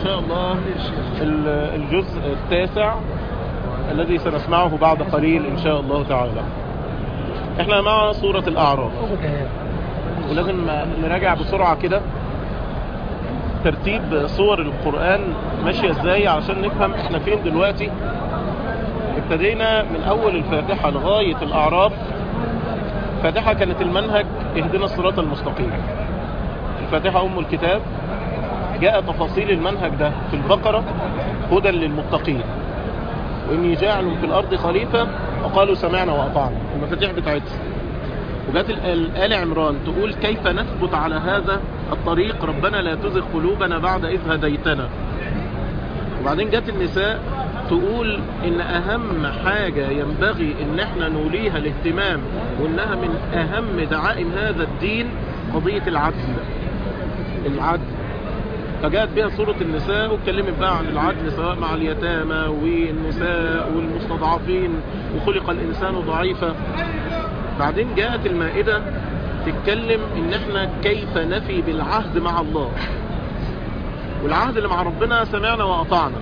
شاء الله ال- الجزء التاسع الذي سنسمعه بعد قليل إن شاء الله تعالى احنا مع سورة الأعراف ولازم نراجع بسرعة كده ترتيب صور القرآن ماشية ازاي علشان نفهم احنا فين دلوقتي ابتدينا من أول الفاتحة لغاية الأعراف الفاتحة كانت المنهج اهدنا الصراط المستقيم الفاتحة أم الكتاب جاء تفاصيل المنهج ده في البقرة هدى للمتقين وإني جاعل في الأرض خليفة وقالوا سمعنا وأطعنا المفاتيح بتاعتها وجات ال- ال- آل عمران تقول كيف نثبت على هذا الطريق ربنا لا تزغ قلوبنا بعد إذ هديتنا وبعدين جت النساء تقول ان اهم حاجة ينبغي ان احنا نوليها الاهتمام وانها من اهم دعائم هذا الدين قضية العدل العدل فجاءت بها سورة النساء واتكلمت بقى عن العدل سواء مع اليتامى والنساء والمستضعفين وخلق الإنسان ضعيفا بعدين جاءت المائدة تتكلم ان احنا كيف نفي بالعهد مع الله والعهد اللي مع ربنا سمعنا وأطعنا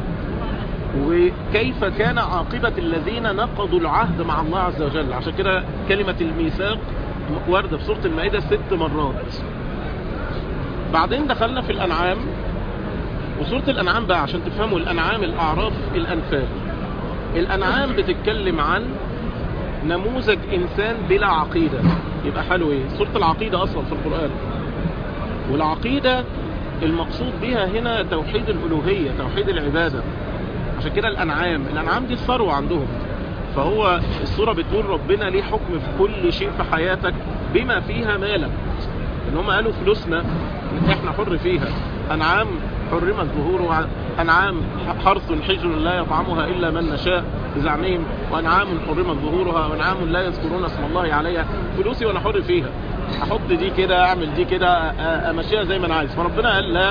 وكيف كان عاقبة الذين نقضوا العهد مع الله عز وجل عشان كده كلمة الميثاق واردة في سورة المائدة ست مرات بعدين دخلنا في الأنعام وسورة الأنعام بقى عشان تفهموا الأنعام الأعراف الأنفال الأنعام بتتكلم عن نموذج إنسان بلا عقيدة يبقى حاله إيه سورة العقيدة أصلا في القرآن والعقيدة المقصود بها هنا توحيد الألوهية توحيد العبادة عشان كده الأنعام الأنعام دي الثروة عندهم فهو الصورة بتقول ربنا ليه حكم في كل شيء في حياتك بما فيها مالك ان هم قالوا فلوسنا احنا حر فيها انعام حرمت ظهورها انعام حرث حجر لا يطعمها الا من نشاء بزعمهم وانعام حرمت ظهورها وانعام لا يذكرون اسم الله عليها فلوسي وانا حر فيها احط دي كده اعمل دي كده أ- امشيها زي ما انا عايز فربنا قال لا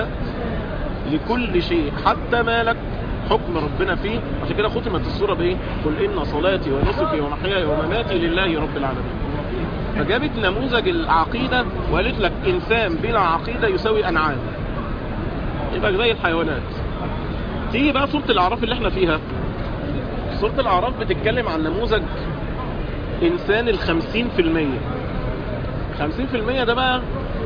لكل شيء حتى مالك حكم ربنا فيه عشان كده ختمت السوره بايه قل ان صلاتي ونسكي ومحياي ومماتي لله رب العالمين فجابت نموذج العقيدة وقالت لك إنسان بلا عقيدة يساوي أنعام يبقى زي الحيوانات تيجي بقى سورة الأعراف اللي احنا فيها سورة الأعراف بتتكلم عن نموذج إنسان الخمسين في المية خمسين في المية ده بقى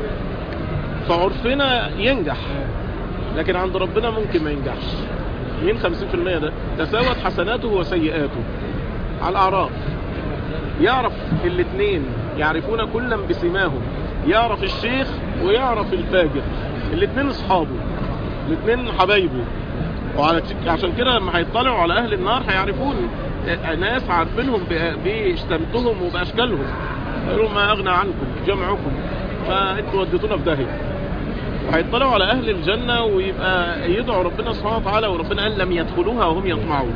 في عرفنا ينجح لكن عند ربنا ممكن ما ينجحش مين خمسين في المية ده تساوت حسناته وسيئاته على الأعراف يعرف الاثنين يعرفون كلا بسماهم يعرف الشيخ ويعرف الفاجر الاثنين اصحابه الاثنين حبايبه وعلى عشان كده لما هيطلعوا على اهل النار هيعرفون ناس عارفينهم ب- بشتمتهم وباشكالهم يقولوا ما اغنى عنكم جمعكم فانتوا وديتونا في داهيه وهيطلعوا على اهل الجنه ويبقى يدعوا ربنا سبحانه وتعالى وربنا قال لم يدخلوها وهم يطمعون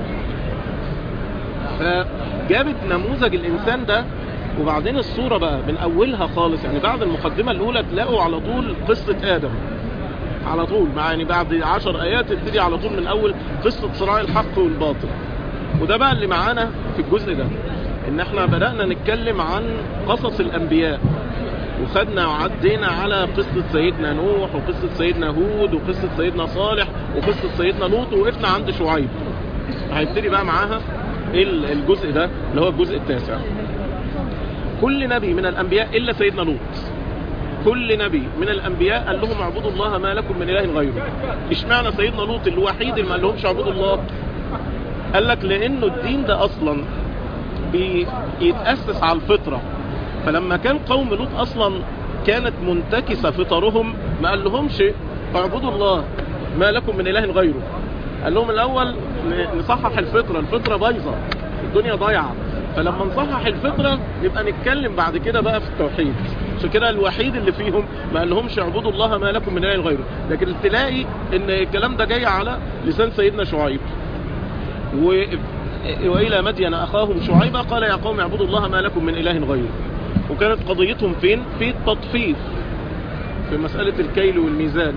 فجابت نموذج الانسان ده وبعدين الصورة بقى من اولها خالص يعني بعد المقدمة الاولى تلاقوا على طول قصة ادم على طول مع يعني بعد عشر ايات تبتدي على طول من اول قصة صراع الحق والباطل وده بقى اللي معانا في الجزء ده ان احنا بدأنا نتكلم عن قصص الانبياء وخدنا وعدينا على قصة سيدنا نوح وقصة سيدنا هود وقصة سيدنا صالح وقصة سيدنا لوط ووقفنا عند شعيب هيبتدي بقى معاها ال- الجزء ده اللي هو الجزء التاسع كل نبي من الانبياء الا سيدنا لوط كل نبي من الانبياء قال لهم اعبدوا الله ما لكم من اله غيره اشمعنى سيدنا لوط الوحيد اللي ما قال لهمش اعبدوا الله قال لك لانه الدين ده اصلا بيتاسس على الفطره فلما كان قوم لوط اصلا كانت منتكسه فطرهم ما قال لهمش اعبدوا الله ما لكم من اله غيره قال لهم الاول ن- نصحح الفطره الفطره بايظه الدنيا ضايعه فلما نصحح الفطره نبقى نتكلم بعد كده بقى في التوحيد عشان كده الوحيد اللي فيهم ما قال لهمش اعبدوا الله ما لكم من اله غيره لكن تلاقي ان الكلام ده جاي على لسان سيدنا شعيب و... والى مدين اخاهم شعيبا قال يا قوم اعبدوا الله ما لكم من اله غيره وكانت قضيتهم فين في التطفيف في مسألة الكيل والميزان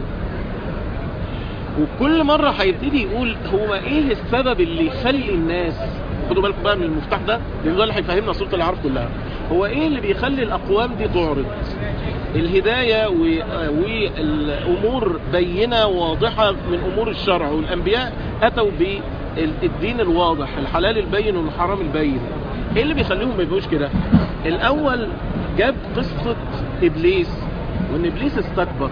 وكل مرة هيبتدي يقول هو ايه السبب اللي يخلي الناس خدوا بالكم بقى من المفتاح ده لان ده اللي هيفهمنا سورة الاعراف كلها هو ايه اللي بيخلي الاقوام دي تعرض الهداية والأمور بينة واضحة من أمور الشرع والأنبياء أتوا بالدين الواضح الحلال البين والحرام البين ايه اللي بيخليهم ما يبقوش كده الاول جاب قصة ابليس وان ابليس استكبر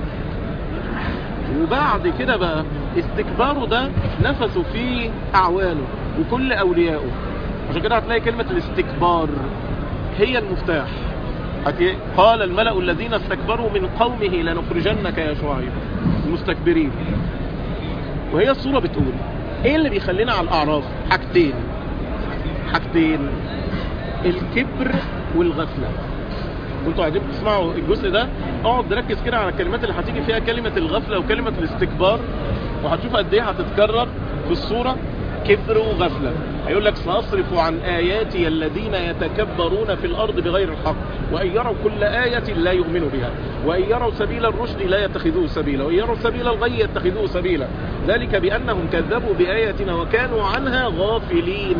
وبعد كده بقى استكباره ده نفسه فيه اعوانه وكل اوليائه عشان كده هتلاقي كلمة الاستكبار هي المفتاح قال الملأ الذين استكبروا من قومه لنخرجنك يا شعيب المستكبرين وهي الصورة بتقول ايه اللي بيخلينا على الاعراف حاجتين حاجتين الكبر والغفلة كنتوا قاعدين بتسمعوا الجزء ده اقعد ركز كده على الكلمات اللي هتيجي فيها كلمة الغفلة وكلمة الاستكبار وهتشوف قد ايه هتتكرر في الصورة كبر وغفلة هيقول لك سأصرف عن آياتي الذين يتكبرون في الأرض بغير الحق وإن يروا كل آية لا يؤمنوا بها وإن يروا سبيل الرشد لا يتخذوه سبيلا وإن يروا سبيل الغي يتخذوه سبيلا ذلك بأنهم كذبوا بآياتنا وكانوا عنها غافلين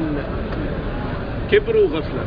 كبر وغفلة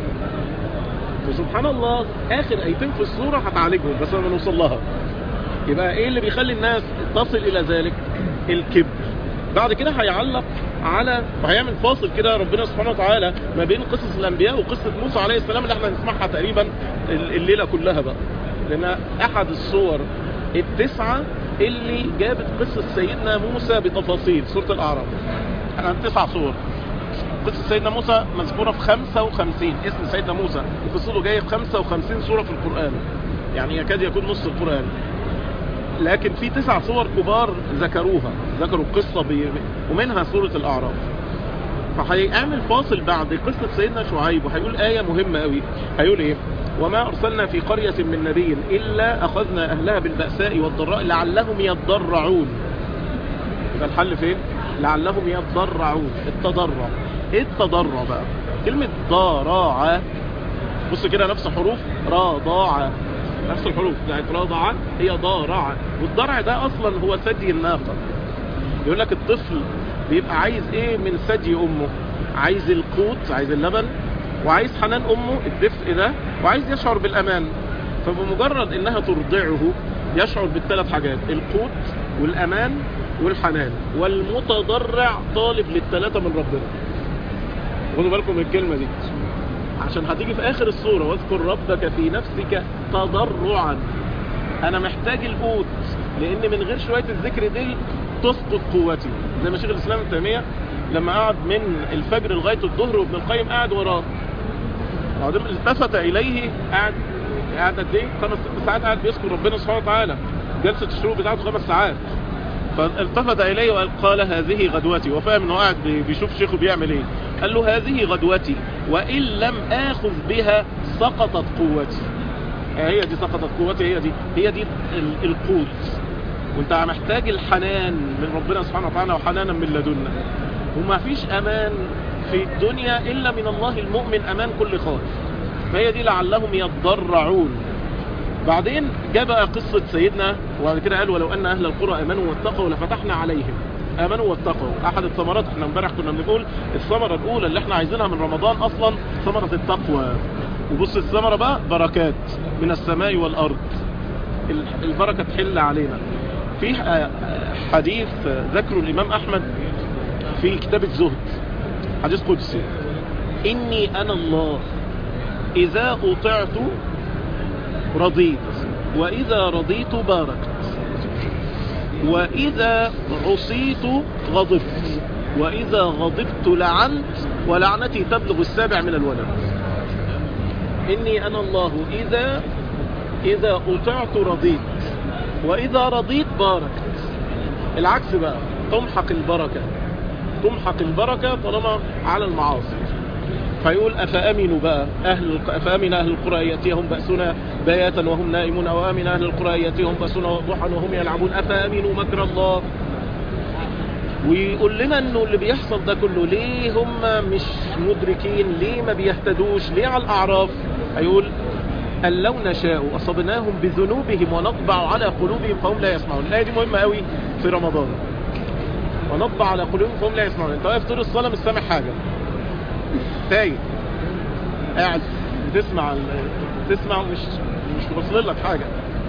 وسبحان الله آخر آيتين في السورة هتعالجهم بس لما نوصل لها يبقى إيه اللي بيخلي الناس تصل إلى ذلك الكبر بعد كده هيعلق على وهيعمل فاصل كده ربنا سبحانه وتعالى ما بين قصص الانبياء وقصة موسى عليه السلام اللي احنا هنسمعها تقريبا الليلة كلها بقى لان احد الصور التسعة اللي جابت قصة سيدنا موسى بتفاصيل سورة الاعراف احنا تسع صور قصة سيدنا موسى مذكورة في 55 اسم سيدنا موسى وقصته جاية في 55 سورة في القرآن يعني يكاد يكون نص القرآن لكن في تسع صور كبار ذكروها ذكروا القصة بي... ومنها سورة الأعراف فهيعمل فاصل بعد قصة سيدنا شعيب وهيقول آية مهمة قوي هيقول إيه وما أرسلنا في قرية من نبي إلا أخذنا أهلها بالبأساء والضراء لعلهم يتضرعون يبقى الحل فين لعلهم يتضرعون التضرع ايه التضرع بقى كلمة ضراعة بص كده نفس حروف راضاعة نفس الحروف بتاعت راضعة هي ضارعة والضرع ده اصلا هو ثدي الناقة يقول لك الطفل بيبقى عايز ايه من ثدي امه عايز القوت عايز اللبن وعايز حنان امه الدفء ده وعايز يشعر بالامان فبمجرد انها ترضعه يشعر بالثلاث حاجات القوت والامان والحنان والمتضرع طالب للثلاثة من ربنا خدوا بالكم من الكلمة دي عشان هتيجي في اخر الصورة واذكر ربك في نفسك تضرعا انا محتاج القوت لان من غير شوية الذكر دي تسقط قوتي زي ما شيخ الاسلام ابن تيمية لما قعد من الفجر لغاية الظهر وابن القيم قاعد وراه بعدين التفت اليه قاعد قاعد قد ايه خمس ست ساعات قاعد بيذكر ربنا سبحانه وتعالى جلسة الشروق بتاعته خمس ساعات فالتفت اليه وقال هذه غدوتي وفاهم انه قاعد بيشوف شيخه بيعمل ايه قال له هذه غدوتي وان لم اخذ بها سقطت قوتي هي دي سقطت قوتي هي دي هي دي القوت وانت محتاج الحنان من ربنا سبحانه وتعالى وحنانا من لدنا وما فيش امان في الدنيا الا من الله المؤمن امان كل خائف فهي دي لعلهم يتضرعون بعدين جاء بقى قصة سيدنا وبعد كده قال ولو أن أهل القرى آمنوا واتقوا لفتحنا عليهم آمنوا واتقوا أحد الثمرات احنا امبارح كنا بنقول الثمرة الأولى اللي احنا عايزينها من رمضان أصلا ثمرة التقوى وبص الثمرة بقى بركات من السماء والأرض البركة تحل علينا في حديث ذكره الإمام أحمد في كتاب الزهد حديث قدسي إني أنا الله إذا أطعت رضيت وإذا رضيت باركت وإذا عصيت غضبت وإذا غضبت لعنت ولعنتي تبلغ السابع من الولد إني أنا الله إذا إذا أطعت رضيت وإذا رضيت باركت العكس بقى تمحق البركة تمحق البركة طالما على المعاصي فيقول أفأمنوا بقى أهل أفأمن أهل القرى يأتيهم بأسنا بياتا وهم نائمون أو أمن أهل القرى يأتيهم بأسنا ضحى وهم يلعبون أفأمنوا مكر الله ويقول لنا انه اللي بيحصل ده كله ليه هم مش مدركين ليه ما بيهتدوش ليه على الاعراف هيقول أن لو نشاء أصبناهم بذنوبهم ونطبع على قلوبهم فهم لا يسمعون الآية دي مهمة قوي في رمضان ونطبع على قلوبهم فهم لا يسمعون انت واقف طول الصلاة مش سامع حاجة تايه قاعد بتسمع تسمع مش مش واصل لك حاجة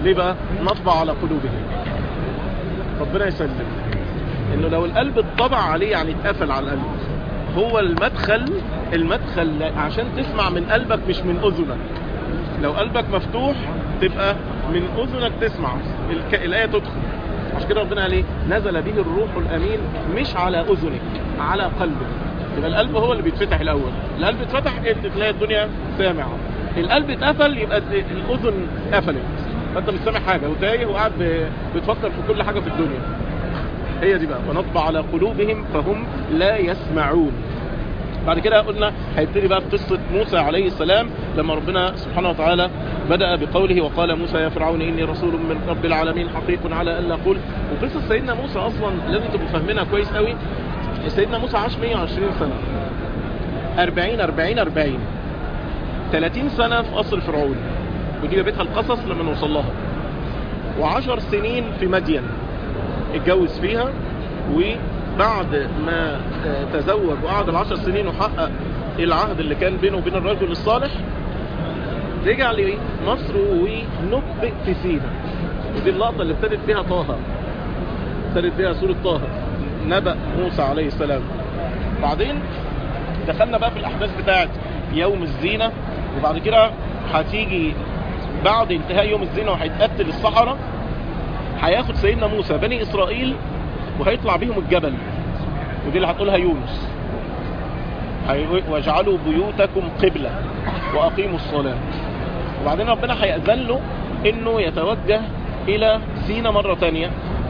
ليه بقى نطبع على قلوبهم ربنا يسلم انه لو القلب اتطبع عليه يعني اتقفل على القلب هو المدخل المدخل عشان تسمع من قلبك مش من اذنك لو قلبك مفتوح تبقى من اذنك تسمع الك... الايه تدخل عشان كده ربنا قال ايه نزل به الروح الامين مش على اذنك على قلبك يبقى القلب هو اللي بيتفتح الاول القلب اتفتح انت تلاقي الدنيا سامعه القلب اتقفل يبقى الاذن قفلت فانت مش سامع حاجه وتايه وقاعد بتفكر في كل حاجه في الدنيا هي دي بقى ونطبع على قلوبهم فهم لا يسمعون بعد كده قلنا هيبتدي بقى قصة موسى عليه السلام لما ربنا سبحانه وتعالى بدأ بقوله وقال موسى يا فرعون إني رسول من رب العالمين حقيق على ألا أقول وقصة سيدنا موسى أصلا لازم تبقوا فاهمينها كويس قوي سيدنا موسى عاش 120 سنة 40 40 40 30 سنة في قصر فرعون ودي بيتها القصص لما نوصل لها وعشر سنين في مدين اتجوز فيها وبعد ما تزوج وقعد العشر سنين وحقق العهد اللي كان بينه وبين الرجل الصالح رجع لمصر ونبئ في سينا ودي اللقطة اللي ابتدت بها طه ابتدت بها سورة طه نبأ موسى عليه السلام بعدين دخلنا بقى في الأحداث بتاعت يوم الزينة وبعد كده هتيجي بعد انتهاء يوم الزينة وهيتقتل الصحراء هياخد سيدنا موسى بني إسرائيل وهيطلع بيهم الجبل ودي اللي هتقولها يونس واجعلوا بيوتكم قبلة وأقيموا الصلاة وبعدين ربنا هيأذن له انه يتوجه الى سينا مرة تانية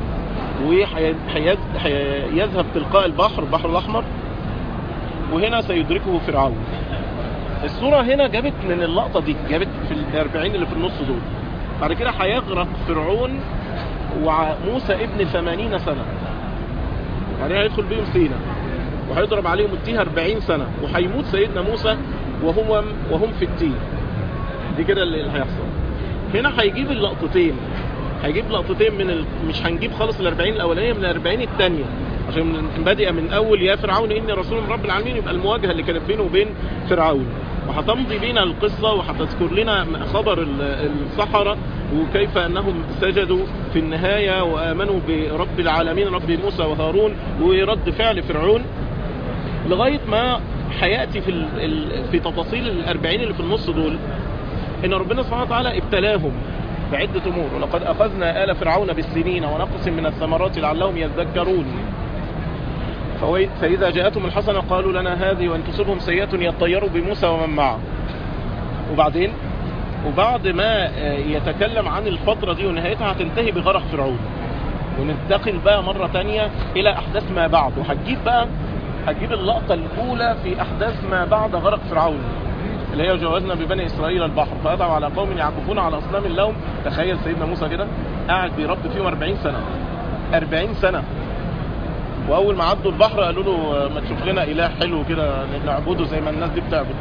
ويذهب تلقاء البحر البحر الأحمر وهنا سيدركه فرعون الصورة هنا جابت من اللقطة دي جابت في الأربعين اللي في النص دول بعد كده هيغرق فرعون وموسى ابن ثمانين سنة بعدين هيدخل بيهم سينا وهيضرب عليهم التيه 40 سنة وهيموت سيدنا موسى وهم وهم في التيه دي كده اللي هيحصل هنا هيجيب اللقطتين هيجيب لقطتين من ال... مش هنجيب خالص ال 40 الاولانيه من ال 40 الثانيه عشان بادئه من اول يا فرعون اني رسول من رب العالمين يبقى المواجهه اللي كانت بينه وبين فرعون وهتمضي بينا القصه وهتذكر لنا خبر السحره وكيف انهم سجدوا في النهايه وامنوا برب العالمين رب موسى وهارون ورد فعل فرعون لغايه ما هياتي في ال... في تفاصيل ال 40 اللي في النص دول ان ربنا سبحانه وتعالى ابتلاهم بعدة أمور ولقد أخذنا آل فرعون بالسنين ونقص من الثمرات لعلهم يذكرون فإذا جاءتهم الحسنة قالوا لنا هذه وإن تصبهم سيئة يطيروا بموسى ومن معه وبعدين وبعد ما يتكلم عن الفترة دي ونهايتها هتنتهي بغرق فرعون وننتقل بقى مرة تانية إلى أحداث ما بعد وهتجيب بقى هتجيب اللقطة الأولى في أحداث ما بعد غرق فرعون اللي هي جوازنا ببني إسرائيل البحر فأضعوا على قوم يعكفون على أصنام اللوم تخيل سيدنا موسى كده قاعد بيربي فيهم 40 سنة 40 سنة وأول ما عدوا البحر قالوا له ما تشوف لنا إله حلو كده نعبده زي ما الناس دي بتعبد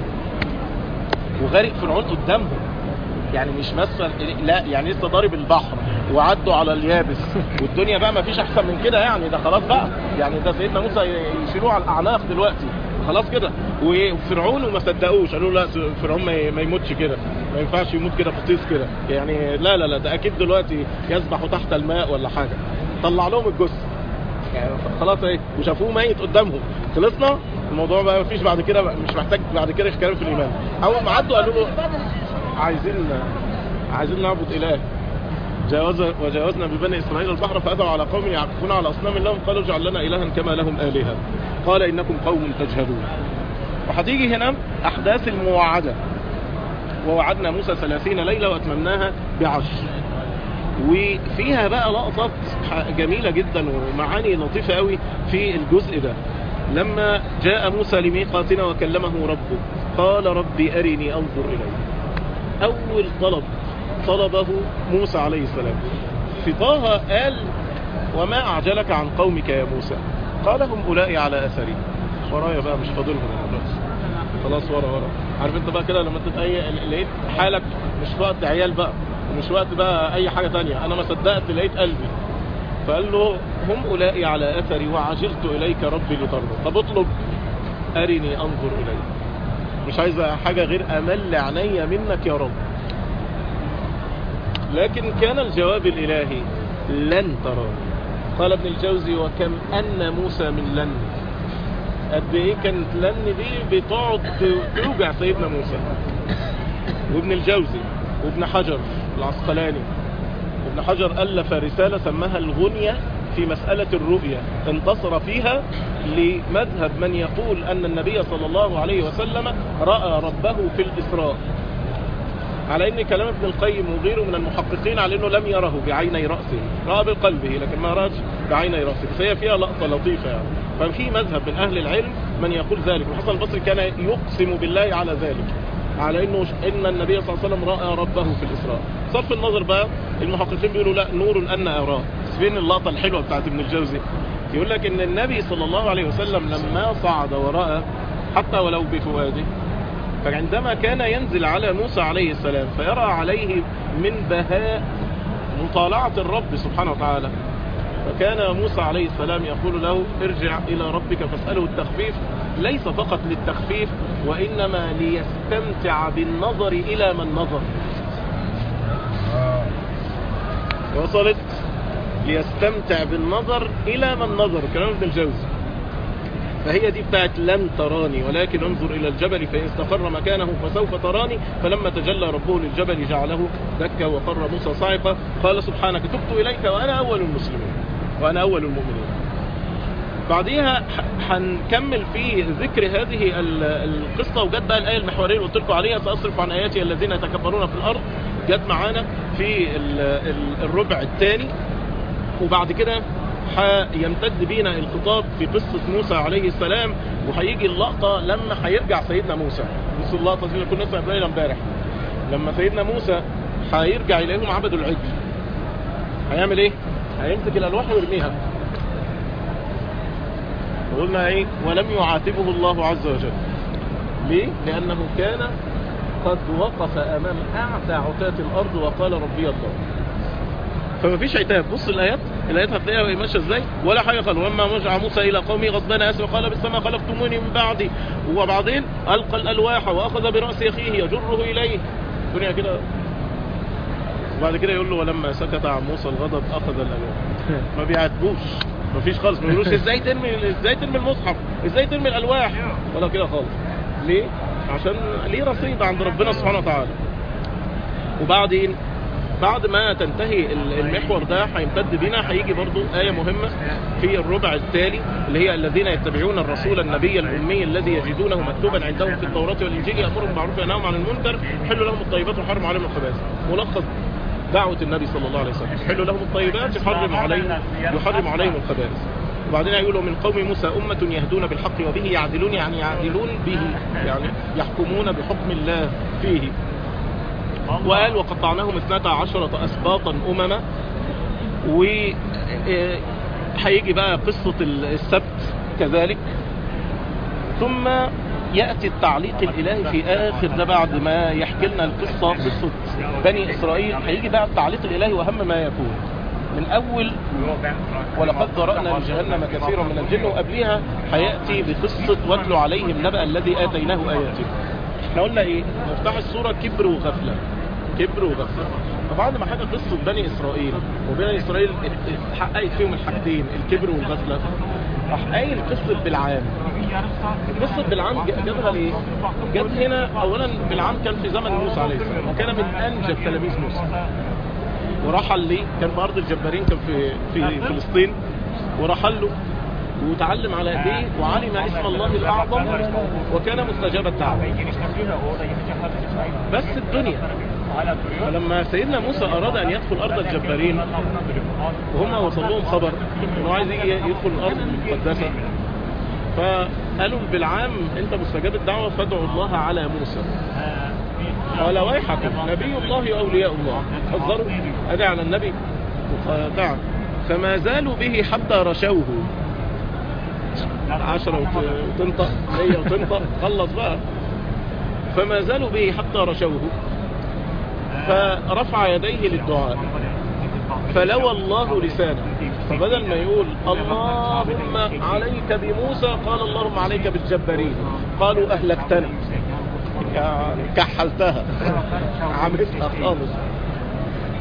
وغارق فرعون قدامهم يعني مش مثلا لا يعني لسه ضارب البحر وعدوا على اليابس والدنيا بقى ما فيش احسن من كده يعني ده خلاص بقى يعني ده سيدنا موسى يشيلوه على الاعناق دلوقتي خلاص كده وفرعون وما صدقوش قالوا لا فرعون ما يموتش كده ما ينفعش يموت كده فطيس كده يعني لا لا لا ده اكيد دلوقتي يسبح تحت الماء ولا حاجه طلع لهم الجثه يعني خلاص ايه وشافوه ميت قدامهم خلصنا الموضوع بقى مفيش بعد كده مش محتاج بعد كده كلام في الايمان اول ما عدوا قالوا له عايزين عايزين نعبد اله جاوز وجاوزنا ببني اسرائيل البحر فاتوا على قوم يعكفون على اصنام لهم قالوا اجعل لنا الها كما لهم الهه قال انكم قوم تجهلون وهتيجي هنا احداث الموعده ووعدنا موسى ثلاثين ليله واتممناها بعشر وفيها بقى لقطات جميلة جدا ومعاني لطيفة قوي في الجزء ده لما جاء موسى لميقاتنا وكلمه ربه قال ربي أرني أنظر إليه أول طلب طلبه موسى عليه السلام في طه قال وما أعجلك عن قومك يا موسى قال هم أولئي على أثري ورايا بقى مش فاضلهم خلاص خلاص ورا ورا عارف انت بقى كده لما تبقى لقيت حالك مش وقت عيال بقى ومش وقت بقى اي حاجة تانية انا ما صدقت لقيت قلبي فقال له هم أولئي على أثري وعجلت إليك ربي لترضى طب اطلب أرني أنظر إليك مش عايز حاجة غير أمل عينيا منك يا رب لكن كان الجواب الإلهي لن تراني قال ابن الجوزي وكم أن موسى من لن قد ايه كانت لن دي بتقعد توجع سيدنا موسى وابن الجوزي وابن حجر العسقلاني ابن حجر ألف رسالة سماها الغنية في مسألة الرؤية انتصر فيها لمذهب من يقول أن النبي صلى الله عليه وسلم رأى ربه في الإسراء على ان كلام ابن القيم وغيره من المحققين على انه لم يره بعيني رأسه رأى بقلبه لكن ما رأى بعيني رأسه بس هي فيها لقطة لطيفة يعني ففي مذهب من اهل العلم من يقول ذلك الحسن البصري كان يقسم بالله على ذلك على انه ان النبي صلى الله عليه وسلم رأى ربه في الاسراء صرف النظر بقى المحققين بيقولوا لا نور ان اراه فين اللقطة الحلوة بتاعت ابن الجوزي يقول لك ان النبي صلى الله عليه وسلم لما صعد ورأى حتى ولو بفؤاده فعندما كان ينزل على موسى عليه السلام فيرى عليه من بهاء مطالعة الرب سبحانه وتعالى فكان موسى عليه السلام يقول له ارجع إلى ربك فاسأله التخفيف ليس فقط للتخفيف وإنما ليستمتع بالنظر إلى من نظر وصلت ليستمتع بالنظر إلى من نظر كلام ابن الجوزي فهي دي بتاعت لن تراني ولكن انظر إلى الجبل فإن استقر مكانه فسوف تراني فلما تجلى ربه للجبل جعله دكا وقر موسى صاعقا قال سبحانك تبت إليك وأنا أول المسلمين وأنا أول المؤمنين بعديها هنكمل في ذكر هذه القصة وجت بقى الآية المحورية اللي قلت لكم عليها سأصرف عن آياتي الذين يتكبرون في الأرض جت معانا في الربع الثاني وبعد كده هيمتد بينا الخطاب في قصة موسى عليه السلام وهيجي اللقطة لما هيرجع سيدنا موسى بصوا اللقطة دي كنا لسه قبلها امبارح لما سيدنا موسى هيرجع إليهم عبدوا العجل هيعمل ايه هيمسك الألواح ويرميها وقلنا ايه ولم يعاتبه الله عز وجل ليه لأنه كان قد وقف أمام أعتى عتاة الأرض وقال ربي الله فما فيش عتاب بص الآيات الآيات هتلاقيها ماشية ازاي ولا حاجة قال وما رجع موسى إلى قومه غضبان أسف قال بالسماء خلقتموني من بعدي وبعدين ألقى الألواح وأخذ برأس أخيه يجره إليه الدنيا كده وبعد كده يقول له ولما سكت عن موسى الغضب أخذ الألواح ما بيعاتبوش ما فيش خالص ما بيقولوش ازاي ترمي ازاي ترمي المصحف ازاي ترمي الألواح ولا كده خالص ليه عشان ليه رصيد عند ربنا سبحانه وتعالى وبعدين بعد ما تنتهي المحور ده هيمتد بينا هيجي برضو آية مهمة في الربع التالي اللي هي الذين يتبعون الرسول النبي الأمي الذي يجدونه مكتوبا عندهم في التوراة والإنجيل يأمرهم بالمعروف وينهاهم عن المنكر حل لهم الطيبات وحرم عليهم الخبائث ملخص دعوة النبي صلى الله عليه وسلم حل لهم الطيبات يحرم عليهم يحرم عليهم الخبائث وبعدين يقولوا من قوم موسى أمة يهدون بالحق وبه يعدلون يعني يعدلون به يعني يحكمون بحكم الله فيه وقال وقطعناهم اثنتا عشرة أسباطا أمما و هيجي بقى قصة السبت كذلك ثم يأتي التعليق الإلهي في آخر ده بعد ما يحكي لنا القصة قصة بني إسرائيل هيجي بقى التعليق الإلهي وأهم ما يكون من أول ولقد ذرأنا لجهنم كثيرا من الجن وقبلها هيأتي بقصة واتلو عليهم نبأ الذي آتيناه آياته احنا قلنا ايه مفتاح الصورة كبر وغفلة كبر وغفلة فبعد ما حكى قصة بني إسرائيل وبني إسرائيل حققت فيهم الحاجتين الكبر والغفلة راح قايل قصة بالعام قصة بالعام جابها ليه؟ جاب هنا أولا بالعام كان في زمن موسى عليه السلام وكان من أنجب تلاميذ موسى ورحل ليه؟ كان في أرض الجبارين كان في في فلسطين ورحل له وتعلم على ايديه وعلم اسم الله الاعظم وكان مستجاب الدعوه بس الدنيا فلما سيدنا موسى اراد ان يدخل ارض الجبارين وهم وصل لهم خبر انه عايز يدخل الارض المقدسه فقالوا بالعام انت مستجاب الدعوه فادعوا الله على موسى قال ويحكم نبي الله واولياء الله حذروا ادعى على النبي دعا فما زالوا به حتى رشوه عشرة وتنطق مية وتنطق خلص بقى فما زالوا به حتى رشوه فرفع يديه للدعاء فلوى الله لسانه فبدل ما يقول اللهم عليك بموسى قال اللهم عليك بالجبارين قالوا أهلكتنا يعني كحلتها عملتها خالص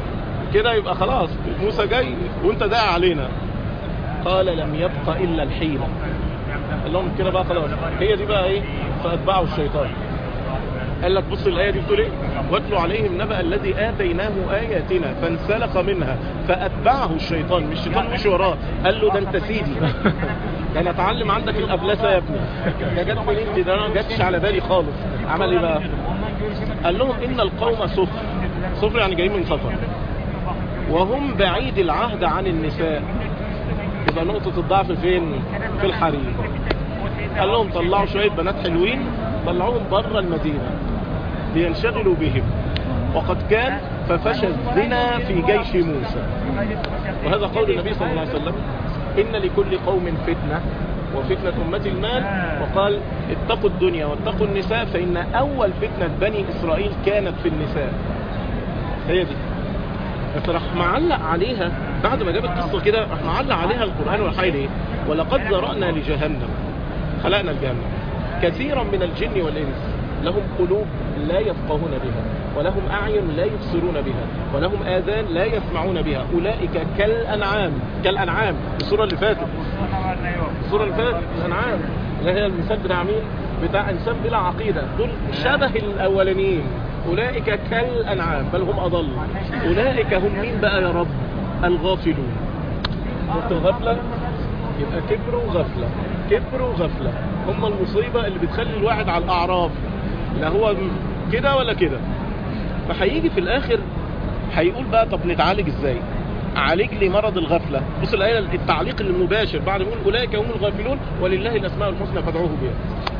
كده يبقى خلاص موسى جاي وانت داعي علينا قال لم يبق الا الحيله قال لهم كده بقى خلاص هي دي بقى ايه فاتبعه الشيطان قال لك بص الايه دي بتقول ايه واتلوا عليهم نبأ الذي اتيناه اياتنا فانسلخ منها فاتبعه الشيطان مش الشيطان مش وراه قال له ده انت سيدي ده انا اتعلم عندك الابلسه يا ابني ده جت منين دي ده انا ما جاتش على بالي خالص عمل ايه بقى قال لهم ان القوم صفر صفر يعني جايين من سفر وهم بعيد العهد عن النساء يبقى نقطة الضعف فين في الحريم قال لهم طلعوا شوية بنات حلوين طلعوهم بره المدينة لينشغلوا بهم وقد كان ففشى الزنا في جيش موسى وهذا قول النبي صلى الله عليه وسلم إن لكل قوم فتنة وفتنة أمة المال وقال اتقوا الدنيا واتقوا النساء فإن أول فتنة بني إسرائيل كانت في النساء هي دي بس راح معلق عليها بعد ما جاب القصة كده راح معلق عليها القرآن والحي ليه ولقد ذرأنا لجهنم خلقنا الجهنم كثيرا من الجن والإنس لهم قلوب لا يفقهون بها ولهم أعين لا يبصرون بها ولهم آذان لا يسمعون بها أولئك كالأنعام كالأنعام الصورة اللي فاتت الصورة اللي فاتت الأنعام اللي هي المثال بتاع مين بتاع إنسان بلا عقيدة دول شبه الأولانيين أولئك كالأنعام بل هم أضل أولئك هم مين بقى يا رب الغافلون شفت الغفلة يبقى كبر وغفلة كبر وغفلة هم المصيبة اللي بتخلي الواحد على الأعراف لا هو كده ولا كده فهيجي في الآخر هيقول بقى طب نتعالج ازاي عالج لي مرض الغفلة بص الآية التعليق المباشر بعد ما يقول أولئك هم الغافلون ولله الأسماء الحسنى فادعوه بها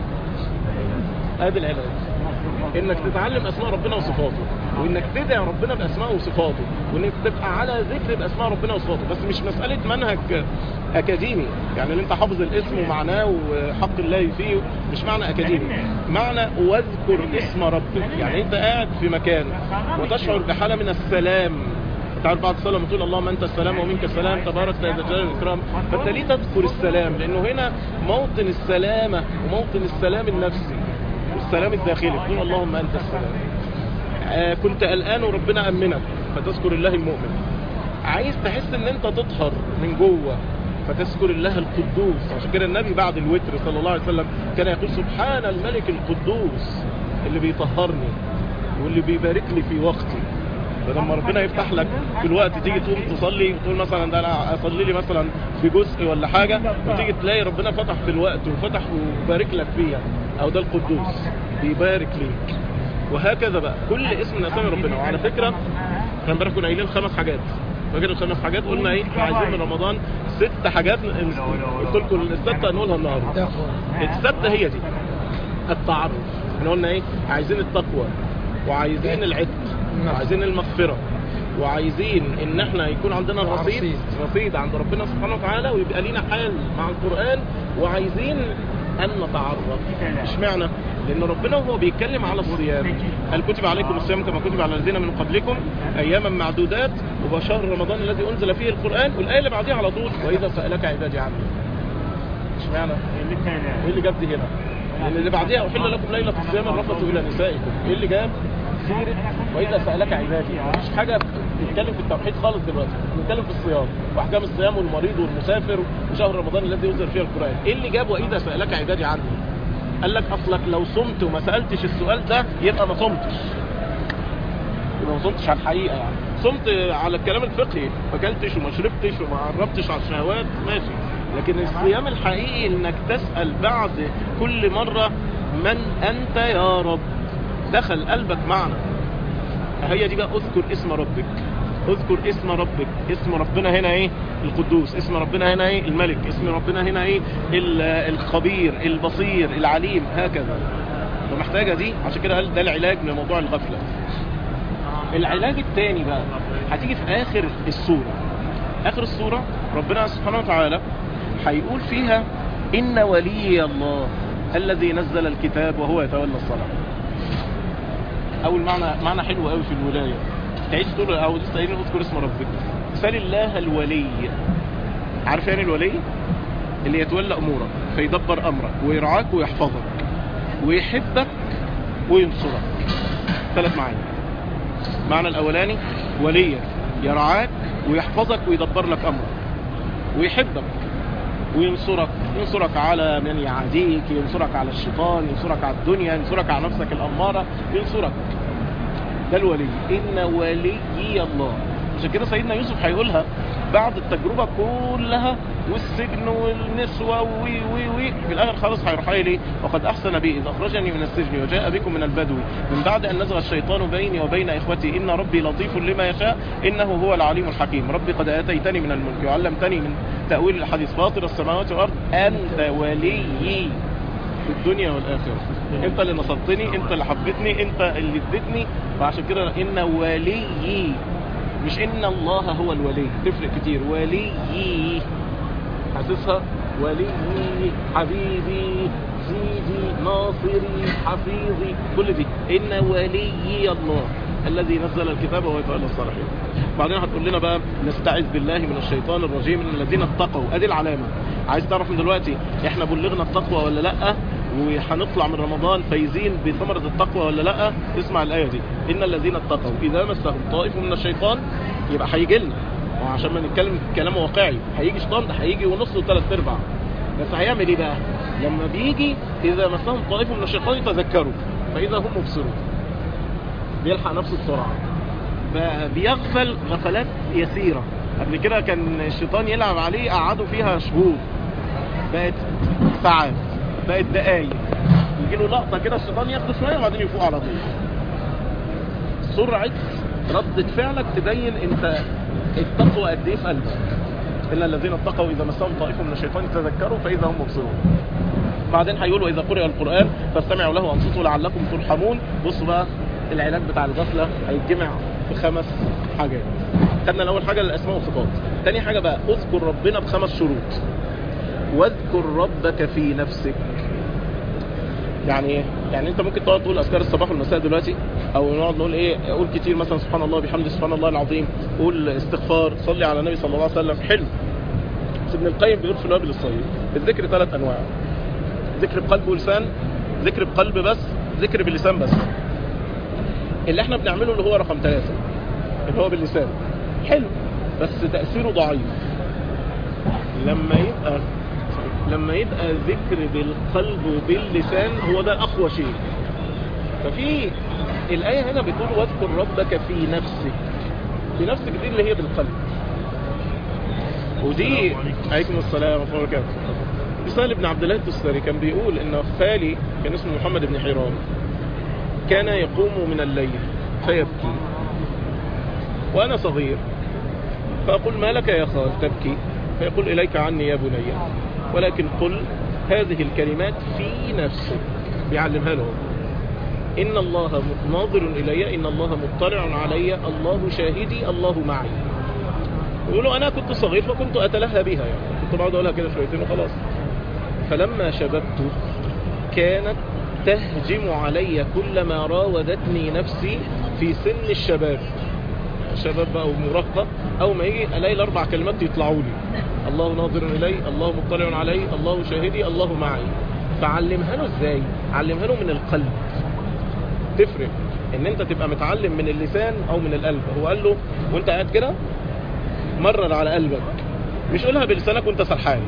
ادي العلاج انك تتعلم اسماء ربنا وصفاته وانك تدعي ربنا باسمائه وصفاته وانك تبقى على ذكر باسماء ربنا وصفاته بس مش مساله منهج اكاديمي يعني اللي انت حافظ الاسم ومعناه وحق الله فيه مش معنى اكاديمي معنى واذكر اسم ربك يعني انت قاعد في مكان وتشعر بحاله من السلام تعرف بعد الصلاه بتقول اللهم انت السلام ومنك السلام تبارك يا ذا الجلال والاكرام فانت ليه تذكر السلام لانه هنا موطن السلامه وموطن السلام النفسي والسلام الداخلي تقول اللهم انت السلام آه كنت قلقان وربنا امنك فتذكر الله المؤمن عايز تحس ان انت تطهر من جوه فتذكر الله القدوس عشان كده النبي بعد الوتر صلى الله عليه وسلم كان يقول سبحان الملك القدوس اللي بيطهرني واللي بيبارك لي في وقتي فلما ربنا يفتح لك في الوقت تيجي تقوم تصلي وتقول مثلا ده انا اصلي لي مثلا في جزء ولا حاجه وتيجي تلاقي ربنا فتح في الوقت وفتح وبارك لك فيها او ده القدوس بيبارك ليك وهكذا بقى كل اسم من اسامي ربنا وعلى فكره كان امبارح كنا قايلين خمس حاجات فاكر الخمس حاجات قلنا ايه احنا عايزين من رمضان ست حاجات قلت لكم السته نقولها النهارده السته هي دي التعرف احنا قلنا ايه عايزين التقوى وعايزين العتق وعايزين المغفره وعايزين ان احنا يكون عندنا رصيد رصيد عند ربنا سبحانه وتعالى ويبقى لينا حال مع القران وعايزين ان نتعرف اشمعنى لان ربنا وهو بيتكلم على الصيام قال كتب عليكم الصيام كما كتب على الذين من قبلكم اياما معدودات وبشهر رمضان الذي انزل فيه القران والايه اللي بعديها على طول واذا سالك عبادي عني اشمعنى ايه اللي جاب دي هنا لان اللي بعديها احل لكم ليله الصيام الرفث الى نسائكم ايه اللي جاب سيره واذا سالك عبادي مفيش حاجه بنتكلم في التوحيد خالص دلوقتي بنتكلم في الصيام واحكام الصيام والمريض والمسافر وشهر رمضان الذي ينزل فيه القران ايه اللي جاب واذا سالك عبادي عني قال لك اصلك لو صمت وما سالتش السؤال ده يبقى ما صمتش يبقى ما صمتش على الحقيقه يعني صمت على الكلام الفقهي ما اكلتش وما شربتش وما قربتش على الشهوات ماشي لكن الصيام الحقيقي انك تسال بعد كل مره من انت يا رب دخل قلبك معنا هي دي بقى اذكر اسم ربك اذكر اسم ربك اسم ربنا هنا ايه القدوس اسم ربنا هنا ايه الملك اسم ربنا هنا ايه الخبير البصير العليم هكذا فمحتاجه دي عشان كده قال ده العلاج من موضوع الغفله العلاج الثاني بقى هتيجي في اخر السوره اخر السوره ربنا سبحانه وتعالى هيقول فيها ان ولي الله الذي نزل الكتاب وهو يتولى الصلاه اول معنى معنى حلو قوي في الولايه تعيش تقول او لسه قايلين اذكر اسم ربك سال الله الولي عارف يعني الولي اللي يتولى امورك فيدبر امرك ويرعاك ويحفظك ويحبك وينصرك ثلاث معاني المعنى الاولاني وليا يرعاك ويحفظك ويدبر لك امرك ويحبك وينصرك ينصرك على من يعاديك ينصرك على الشيطان ينصرك على الدنيا ينصرك على نفسك الأمارة ينصرك ده الولي إن وليي الله عشان كده سيدنا يوسف هيقولها بعد التجربة كلها والسجن والنسوة وي وي وي في الآخر خالص هيروح قايل ايه وقد أحسن بي إذ أخرجني من السجن وجاء بكم من البدو من بعد أن نزغ الشيطان بيني وبين إخوتي إن ربي لطيف لما يشاء إنه هو العليم الحكيم ربي قد آتيتني من الملك وعلمتني من تأويل الحديث فاطر السماوات والأرض أنت وليي في الدنيا والآخرة انت اللي نصرتني انت اللي حبيتني انت اللي اديتني فعشان كده ان وليي مش ان الله هو الولي تفرق كتير وليي حاسسها وليي حبيبي سيدي ناصري حفيظي كل دي ان وليي الله الذي نزل الكتاب ويتولى الصالحين بعدين هتقول لنا بقى نستعذ بالله من الشيطان الرجيم من الذين اتقوا ادي العلامه عايز تعرف من دلوقتي احنا بلغنا التقوى ولا لا وهنطلع من رمضان فايزين بثمرة التقوى ولا لا اسمع الآية دي إن الذين اتقوا إذا مسهم طائف من الشيطان يبقى هيجي لنا وعشان ما نتكلم كلام واقعي هيجي شيطان ده هيجي ونص وثلاث ارباع بس هيعمل ايه بقى لما بيجي اذا مسهم طائف من الشيطان يتذكروا فاذا هم مبصرون بيلحق نفسه بسرعه فبيغفل غفلات يسيره قبل كده كان الشيطان يلعب عليه قعدوا فيها شهور بقت ساعات بقت دقايق يجي له لقطه كده الشيطان ياخده شويه وبعدين يفوق على طول سرعه ردة فعلك تبين انت التقوى قد ايه في قلبك إلا الذين اتقوا إذا مسهم طائف من الشيطان تذكروا فإذا هم مبصرون بعدين هيقولوا إذا قرئ القرآن فاستمعوا له وانصتوا لعلكم ترحمون بصوا بقى العلاج بتاع الغفلة هيتجمع في خمس حاجات خدنا الأول حاجة الأسماء والصفات تاني حاجة بقى اذكر ربنا بخمس شروط واذكر ربك في نفسك يعني ايه؟ يعني انت ممكن تقعد تقول اذكار الصباح والمساء دلوقتي او نقعد نقول ايه قول كتير مثلا سبحان الله بحمده سبحان الله العظيم قول استغفار صلي على النبي صلى الله عليه وسلم حلو بس ابن القيم بيقول في الوابل الصغير الذكر ثلاث انواع ذكر بقلب ولسان ذكر بقلب بس ذكر باللسان بس اللي احنا بنعمله اللي هو رقم ثلاثة اللي هو باللسان حلو بس تأثيره ضعيف لما يبقى لما يبقى ذكر بالقلب وباللسان هو ده أقوى شيء ففي الآية هنا بتقول واذكر ربك في نفسك في نفسك دي اللي هي بالقلب ودي عليكم السلام ورحمة الله وبركاته مثال ابن عبد الله التستري كان بيقول ان خالي كان اسمه محمد بن حرام كان يقوم من الليل فيبكي وانا صغير فاقول ما لك يا خال تبكي فيقول اليك عني يا بني ولكن قل هذه الكلمات في نفسك بيعلمها لهم إن الله ناظر إلي إن الله مطلع علي الله شاهدي الله معي يقولوا أنا كنت صغير فكنت أتلهى بها يعني كنت بقعد أقولها كده شويتين وخلاص فلما شببت كانت تهجم علي كلما راودتني نفسي في سن الشباب شباب بقى ومراهقة أو ما يجي ألاقي الأربع كلمات يطلعوا لي الله ناظر إلي الله مطلع علي الله شاهدي الله معي فعلمها له ازاي علمها له من القلب تفرق ان انت تبقى متعلم من اللسان او من القلب هو قال له وانت قاعد كده مرر على قلبك مش قولها بلسانك وانت سرحان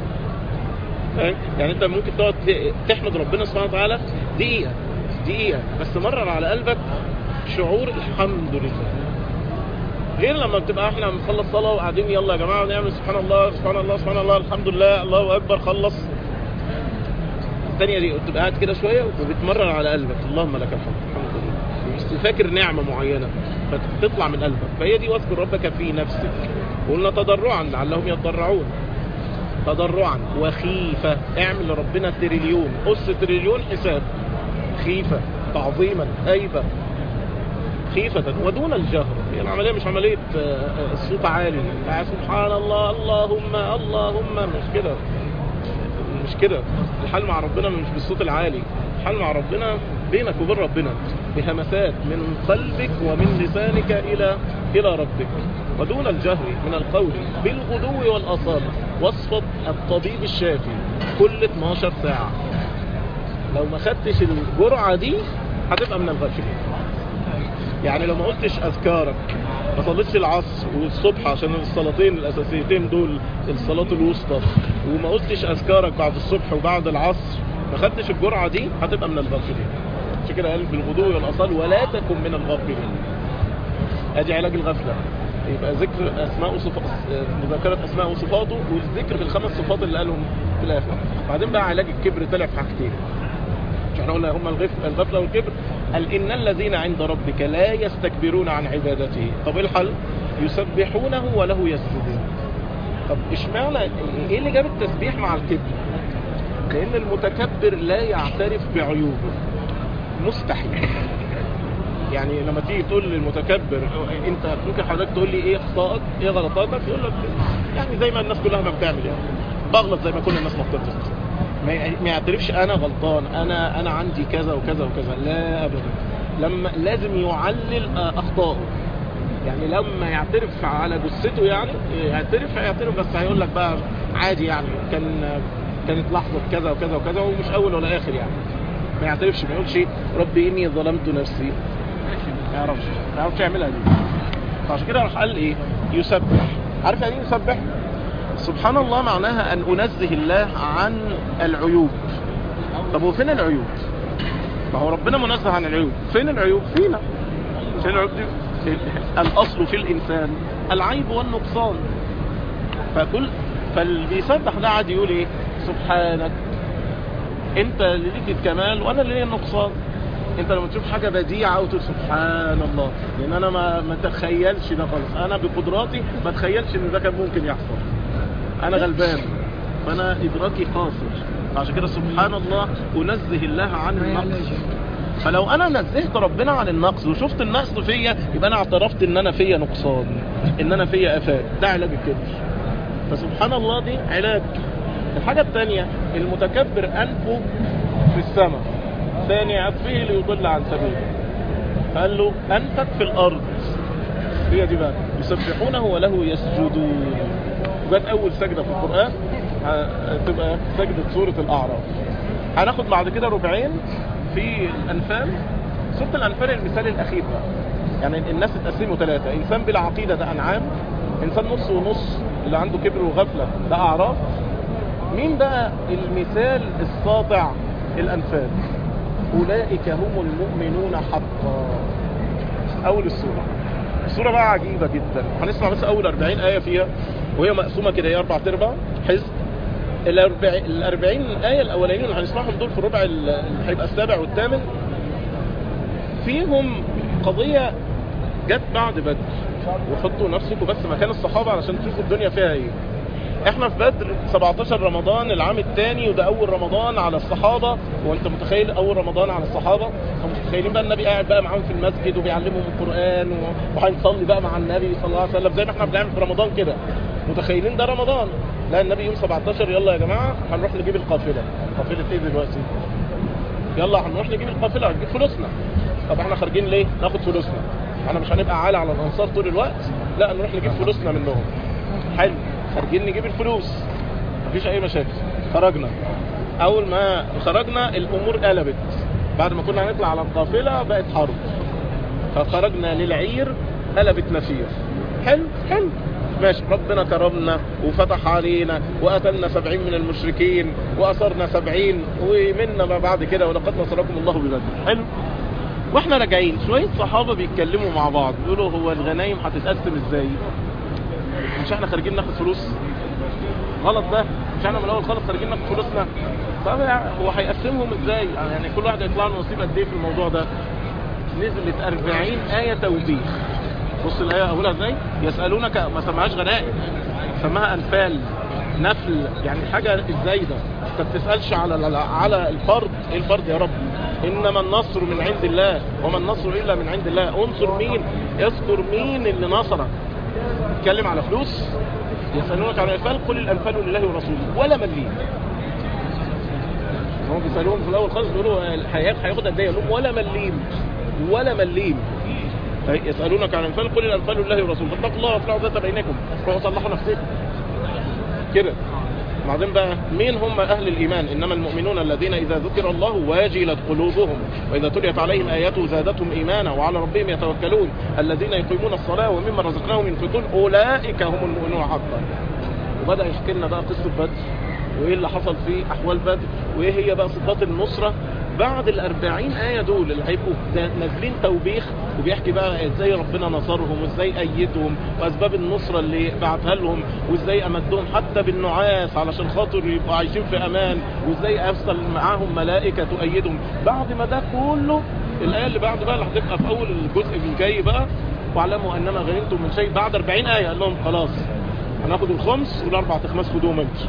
يعني انت ممكن تقعد تحمد ربنا سبحانه وتعالى دقيقة دقيقة بس مرر على قلبك شعور الحمد لله غير لما بتبقى احنا بنخلص صلاه وقاعدين يلا يا جماعه نعمل سبحان الله سبحان الله سبحان الله الحمد لله الله اكبر خلص الثانيه دي بتبقى قاعد كده شويه وبتمرر على قلبك اللهم لك الحمد الحمد لله مش فاكر نعمه معينه فتطلع من قلبك فهي دي واذكر ربك في نفسك قلنا تضرعا لعلهم يتضرعون تضرعا وخيفه اعمل لربنا تريليون قص تريليون حساب خيفه تعظيما هيبه خيفة ودون الجهر هي العملية مش عملية الصوت عالي سبحان الله اللهم اللهم مش كده مش كده الحال مع ربنا مش بالصوت العالي الحال مع ربنا بينك وبين ربنا بهمسات من قلبك ومن لسانك إلى إلى ربك ودون الجهر من القول بالغدو والأصالة وصفة الطبيب الشافي كل 12 ساعة لو ما خدتش الجرعة دي هتبقى من الغافلين يعني لو ما قلتش اذكارك ما صليتش العصر والصبح عشان الصلاتين الاساسيتين دول الصلاه الوسطى وما قلتش اذكارك بعد الصبح وبعد العصر ما خدتش الجرعه دي هتبقى من الغافلين عشان كده قال بالغدو والاصال ولا تكن من الغافلين ادي علاج الغفله يبقى ذكر اسماء وصفات مذاكره اسماء وصفاته والذكر في الخمس صفات اللي قالهم في الاخر بعدين بقى علاج الكبر طلع في حاجتين مش احنا قلنا هم الغف- الغفله والكبر قال ان الذين عند ربك لا يستكبرون عن عبادته طب ايه الحل يسبحونه وله يسجدون طب اشمعنى ايه اللي جاب التسبيح مع الكبر لان المتكبر لا يعترف بعيوبه مستحيل يعني لما تيجي تقول للمتكبر انت ممكن حضرتك تقول لي ايه اخطائك ايه غلطاتك يقول لك يعني زي ما الناس كلها ما بتعمل يعني بغلط زي ما كل الناس ما بتغلط ما ي- ما يعترفش انا غلطان انا انا عندي كذا وكذا وكذا لا ابدا لما لازم يعلل آه، اخطائه يعني لما يعترف على جثته يعني يعترف هيعترف بس هيقول لك بقى عادي يعني كان كانت لحظه كذا وكذا وكذا ومش اول ولا اخر يعني ما يعترفش ما يقولش ربي اني ظلمت نفسي ما يعرفش ما يعرفش يعملها دي فعشان كده راح قال ايه يسبح عارف يعني ايه يسبح سبحان الله معناها ان انزه الله عن العيوب طب وفين العيوب ما هو ربنا منزه عن العيوب فين العيوب فينا فين العيوب دي الاصل في الانسان العيب والنقصان فكل فاللي بيسبح ده قاعد يقول ايه سبحانك انت اللي ليك الكمال وانا اللي ليا النقصان انت لما تشوف حاجه بديعه وتقول سبحان الله لان انا ما ما اتخيلش ده خالص انا بقدراتي ما اتخيلش ان ده كان ممكن يحصل انا غلبان فانا ادراكي قاصر عشان كده سبحان الله انزه الله عن النقص فلو انا نزهت ربنا عن النقص وشفت النقص فيا يبقى انا اعترفت ان انا فيا نقصان ان انا فيا افات ده علاج الكبر فسبحان الله دي علاج الحاجة الثانية المتكبر أنفه في السماء ثاني عطفه ليضل عن سبيله قال له أنفك في الأرض هي دي بقى يسبحونه وله يسجدون جت أول سجدة في القرآن هتبقى سجدة سورة الأعراف هناخد بعد كده ربعين في الأنفال سورة الأنفال المثال الأخير بقى يعني الناس اتقسموا ثلاثة إنسان بلا عقيدة ده أنعام إنسان نص ونص اللي عنده كبر وغفلة ده أعراف مين بقى المثال الساطع الأنفال أولئك هم المؤمنون حقا أول السورة السورة بقى عجيبة جدا هنسمع بس أول 40 آية فيها وهي مقسومة كده هي أربع أرباع حزب الأربع- الأربعين آية الأولانيين اللي هنسمعهم دول في الربع ال- اللي هيبقى السابع والثامن فيهم قضية جت بعد بدر وحطوا نفسكم بس مكان الصحابة علشان تشوفوا الدنيا فيها ايه احنا في بدر 17 رمضان العام الثاني وده اول رمضان على الصحابة وانت متخيل اول رمضان على الصحابة هم متخيلين بقى النبي قاعد بقى معاهم في المسجد وبيعلمهم القرآن و- وهنصلي بقى مع النبي صلى الله عليه وسلم زي ما احنا بنعمل في رمضان كده متخيلين ده رمضان لا النبي يوم 17 يلا يا جماعة هنروح نجيب القافلة قافلة ايه دلوقتي يلا هنروح نجيب القافلة هنجيب فلوسنا طب احنا خارجين ليه ناخد فلوسنا احنا مش هنبقى عالة على الانصار طول الوقت لا نروح نجيب فلوسنا منهم حلو خارجين نجيب الفلوس مفيش اي مشاكل خرجنا اول ما خرجنا الامور قلبت بعد ما كنا هنطلع على القافلة بقت حرب فخرجنا للعير قلبت نفير حلو حلو ماشي ربنا كرمنا وفتح علينا وقتلنا سبعين من المشركين وأسرنا سبعين ومنا ما بعد كده ولقد نصركم الله ببدر حلو واحنا راجعين شوية صحابة بيتكلموا مع بعض بيقولوا هو الغنايم هتتقسم ازاي مش احنا خارجين ناخد فلوس غلط ده مش احنا من الاول خالص خارجين ناخد فلوسنا طب يا- هو هيقسمهم ازاي يعني كل واحد هيطلع له نصيب قد ايه في الموضوع ده نزلت 40 آية توبيخ بص الآية أولها ازاي يسألونك ما سمعهاش غنائم سماها أنفال نفل يعني حاجة ازاي ده انت بتسألش على على الفرد ايه الفرد يا رب انما النصر من عند الله وما النصر الا من عند الله انصر مين اذكر مين اللي نصرك اتكلم على فلوس يسألونك عن الأنفال قل الأنفال لله ورسوله ولا مليم هم بيسألوهم في الأول خالص بيقولوا الحياة هياخد قد ايه يقول لهم ولا مليم ولا مليم يسألونك عن الأنفال قل الأنفال لله ورسوله فاتقوا الله واطلعوا ذات بينكم روحوا صلحوا نفسكم كده وبعدين بقى مين هم اهل الايمان انما المؤمنون الذين اذا ذكر الله واجلت قلوبهم واذا تليت عليهم اياته زادتهم ايمانا وعلى ربهم يتوكلون الذين يقيمون الصلاه ومما رزقناهم ينفقون اولئك هم المؤمنون حقا وبدا يحكي لنا بقى قصه بدر وايه اللي حصل في احوال بدر وايه هي بقى صفات النصره بعد الأربعين آية دول اللي هيبقوا نازلين توبيخ وبيحكي بقى ازاي ربنا نصرهم وازاي أيدهم وأسباب النصرة اللي بعتها لهم وازاي أمدهم حتى بالنعاس علشان خاطر يبقوا عايشين في أمان وازاي أرسل معاهم ملائكة تؤيدهم بعد ما ده كله الآية اللي بعد بقى اللي هتبقى في أول الجزء الجاي بقى واعلموا أنما غنمتم من شيء بعد 40 آية قال لهم خلاص هناخد الخمس والأربع تخماس خدوهم انتوا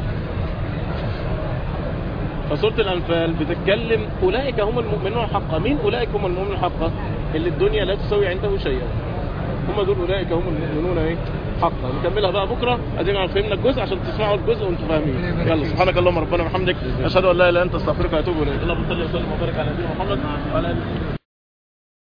فسورة الأنفال بتتكلم أولئك هم المؤمنون حقا مين أولئك هم المؤمنون حقا اللي الدنيا لا تساوي عنده شيئا هم دول أولئك هم المؤمنون ايه حقا نكملها بقى بكرة ادينا فهمنا الجزء عشان تسمعوا الجزء وانتم فاهمين يلا سبحانك اللهم ربنا وبحمدك اشهد ان لا اله الا انت استغفرك واتوب اليك اللهم صل وسلم وبارك على نبينا محمد وعلى اله